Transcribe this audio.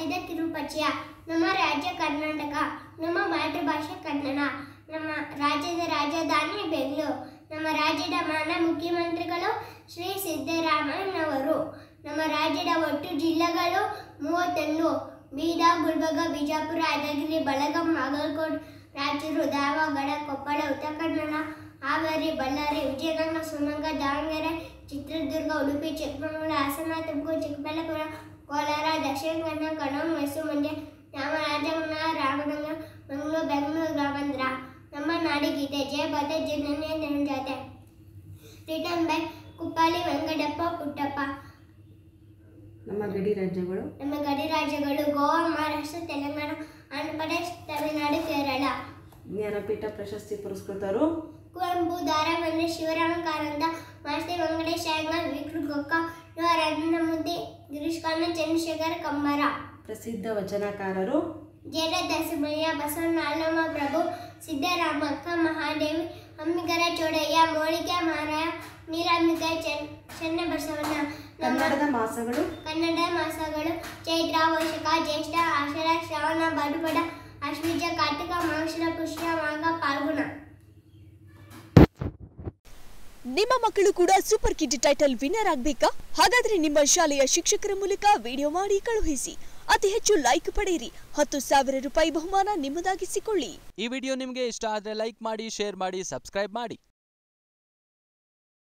ರಾಜ್ಯದ ಕಿರುಪರಿಚಯ ನಮ್ಮ ರಾಜ್ಯ ಕರ್ನಾಟಕ ನಮ್ಮ ಮಾತೃಭಾಷೆ ಕನ್ನಡ ನಮ್ಮ ರಾಜ್ಯದ ರಾಜಧಾನಿ ಬೆಂಗಳೂರು ನಮ್ಮ ರಾಜ್ಯದ ಮಾನ ಮುಖ್ಯಮಂತ್ರಿಗಳು ಶ್ರೀ ಸಿದ್ದರಾಮಯ್ಯನವರು ನಮ್ಮ ರಾಜ್ಯದ ಒಟ್ಟು ಜಿಲ್ಲೆಗಳು ಮೂವತ್ತೊಂದು ಬೀದರ್ ಗುಲ್ಬರ್ಗ ಬಿಜಾಪುರ ಯಾದಗಿರಿ ಬೆಳಗಾಂ ಬಾಗಲಕೋಟೆ ರಾಯಚೂರು ಧಾರವಾಡ ಕೊಪ್ಪಳ ಉತ್ತರ ಕನ್ನಡ ಹಾವೇರಿ ಬಳ್ಳಾರಿ ವಿಜಯನಗರ ಶಿವಮೊಗ್ಗ ದಾವಣಗೆರೆ ಚಿತ್ರದುರ್ಗ ಉಡುಪಿ ಚಿಕ್ಕಮಗಳೂರು ಹಾಸನ ತುಮಕೂರು ಚಿಕ್ಕಬಳ್ಳಾಪುರ ಕೋಲಾರ ದಕ್ಷಿಣ ಕನ್ನಡ ಕಣ್ಣೂರು ಮೈಸೂರು ಮಂಡ್ಯ ಚಾಮರಾಜನಗರ ರಾಮನಗರ ಮಂಗಳೂರು ಬೆಂಗಳೂರು ಗ್ರಾಮಾಂತರ ನಮ್ಮ ನಾಡಿಗೀತೆ ಜಯ ಭಾರತ ಜನನೇ ಜನಜಾತೆ ರಿಟರ್ನ್ ಬೈ ಕುಪ್ಪಾಲಿ ವೆಂಕಟಪ್ಪ ಪುಟ್ಟಪ್ಪ ನಮ್ಮ ಗಡಿ ರಾಜ್ಯಗಳು ನಮ್ಮ ಗಡಿ ರಾಜ್ಯಗಳು ಗೋವಾ ಮಹಾರಾಷ್ಟ್ರ ತೆಲಂಗಾಣ ಆಂಧ್ರ ಪ್ರದೇಶ್ ತಮಿಳುನಾಡು ಕೇರಳ ಜ್ಞಾನಪೀಠ ಪ್ರಶಸ್ತಿ ಪುರಸ್ಕೃತರು ಕುವೆಂಪು ದಾರಾಮಂದ್ರ ಶಿವರಾಮ ಕಾರಂತ ಮಾಸ್ತಿ ವೆಂಕಟೇಶ್ ಅಯ್ಯಂಗಾರ್ ವಿಕ್ರು ಗೊಕ್ಕ ಮುದ್ದೆ ಗಿರೀಶ್ ಕಾರ್ನ ಚಂದ್ರಶೇಖರ ಕಂಬಾರ ಪ್ರಸಿದ್ಧ ವಚನಕಾರರು ಜಯರ ದಸಮಯ್ಯ ಬಸವಣ್ಣ ಅಲ್ಲಮ್ಮ ಪ್ರಭು ಸಿದ್ದರಾಮಕ್ಕ ಮಹಾದೇವಿ ಅಂಬಿಗರ ಚೋಡಯ್ಯ ಮೋಳಿಗೆ ಮಾರಾಯ ನೀರಾಂಬಿಕ ಚೆನ್ ಚೆನ್ನಬಸವಣ್ಣ ನಮ್ಮ ಕನ್ನಡದ ಮಾಸಗಳು ಕನ್ನಡ ಮಾಸಗಳು ಚೈತ್ರ ವೈಶಾಖ ಜ್ಯೇಷ್ಠ ಆಷಾಢ ಶ್ರಾವಣ ಭಾದ್ರಪದ ಅಶ್ವಿಜ ಕಾರ್ತಿಕ ಮಾಕ್ಷರ ಕೃಷ್ಣ ಮಾಘ ಪಾಲ್ಗುಣ ನಿಮ್ಮ ಮಕ್ಕಳು ಕೂಡ ಸೂಪರ್ ಕಿಡ್ ಟೈಟಲ್ ವಿನ್ನರ್ ಆಗ್ಬೇಕಾ ಹಾಗಾದ್ರೆ ನಿಮ್ಮ ಶಾಲೆಯ ಶಿಕ್ಷಕರ ಮೂಲಕ ವಿಡಿಯೋ ಮಾಡಿ ಕಳುಹಿಸಿ ಅತಿ ಹೆಚ್ಚು ಲೈಕ್ ಪಡೆಯಿರಿ ಹತ್ತು ಸಾವಿರ ರೂಪಾಯಿ ಬಹುಮಾನ ನಿಮ್ಮದಾಗಿಸಿಕೊಳ್ಳಿ ಈ ವಿಡಿಯೋ ನಿಮಗೆ ಇಷ್ಟ ಆದರೆ ಲೈಕ್ ಮಾಡಿ ಶೇರ್ ಮಾಡಿ ಸಬ್ಸ್ಕ್ರೈಬ್ ಮಾಡಿ